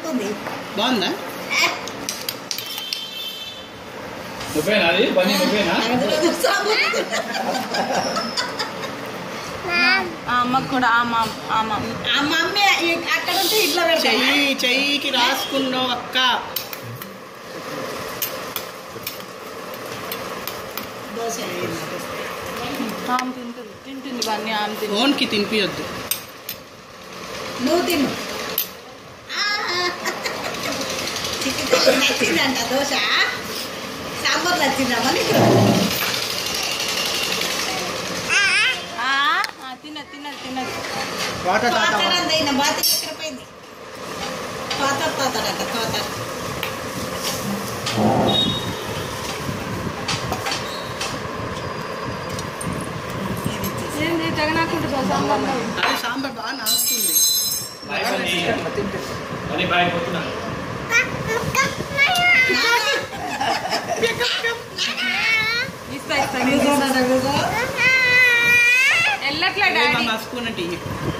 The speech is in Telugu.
వస్తుంది బాగుందా నువ్వేనా అది బన్నీ నువ్వేనా అందులో సాంబార్ ఆ అమ్మకు కూడా ఆమ ఆమ ఆ మమ్మీ ఈ- అక్కడ ఉంటే ఇట్లా పెడతా చెయ్యి చెయ్యికి రాసుకున్నావు అక్క దోశ ఆమె తింటుంది తింటుంది బన్నీ ఆమె తింటుంది ఫోన్కి తినిపించొద్దు నువ్వు తిను చికెన్ నచ్చిందంట దోశ సాంబార్ నచ్చిందమ్మా నీకు ఆ, ఆ, తినదు తినదు తినదు వాటర్ తాత పాతాడంత అయిన బాత ఎక్కడ పోయింది పాత తాతాడంట పాత ఏంది జగనాకుంటుందా సాంబార్ అది సాంబార్ బాగా నాస్తుంది బాయ్ బన్నీ బన్నీ బాయ్ పోతున్నాను ఇస్తా ఇస్తా వెళ్ళట్లే డాడీ స్పూన్ అంటే ఇయ్యి.